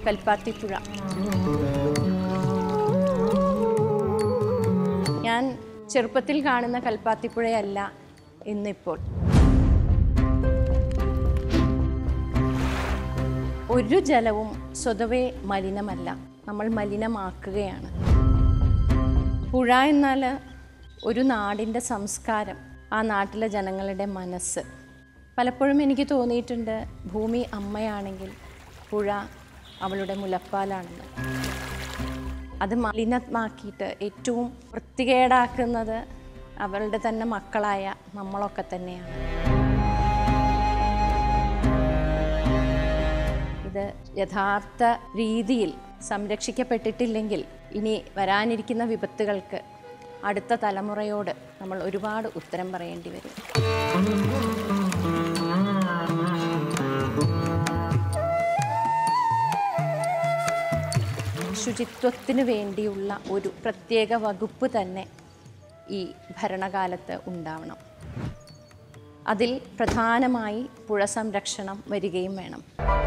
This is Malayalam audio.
കൽപ്പാത്തിപ്പുഴ ഞാൻ ചെറുപ്പത്തിൽ കാണുന്ന കൽപ്പാത്തിപ്പുഴയല്ല ഇന്നിപ്പോൾ ഒരു ജലവും സ്വതവേ മലിനമല്ല നമ്മൾ മലിനമാക്കുകയാണ് പുഴ എന്നാൽ ഒരു നാടിൻ്റെ സംസ്കാരം ആ നാട്ടിലെ ജനങ്ങളുടെ മനസ്സ് പലപ്പോഴും എനിക്ക് തോന്നിയിട്ടുണ്ട് ഭൂമി അമ്മയാണെങ്കിൽ പുഴ അവളുടെ മുലപ്പാലാണെന്ന് അത് മലിനമാക്കിയിട്ട് ഏറ്റവും വൃത്തികേടാക്കുന്നത് അവളുടെ തന്നെ മക്കളായ നമ്മളൊക്കെ തന്നെയാണ് ഇത് യഥാർത്ഥ രീതിയിൽ സംരക്ഷിക്കപ്പെട്ടിട്ടില്ലെങ്കിൽ ഇനി വരാനിരിക്കുന്ന വിപത്തുകൾക്ക് അടുത്ത തലമുറയോട് നമ്മൾ ഒരുപാട് ഉത്തരം പറയേണ്ടി വരും ശുചിത്വത്തിന് വേണ്ടിയുള്ള ഒരു പ്രത്യേക വകുപ്പ് തന്നെ ഈ ഭരണകാലത്ത് ഉണ്ടാവണം അതിൽ പ്രധാനമായി പുഴ സംരക്ഷണം വരികയും വേണം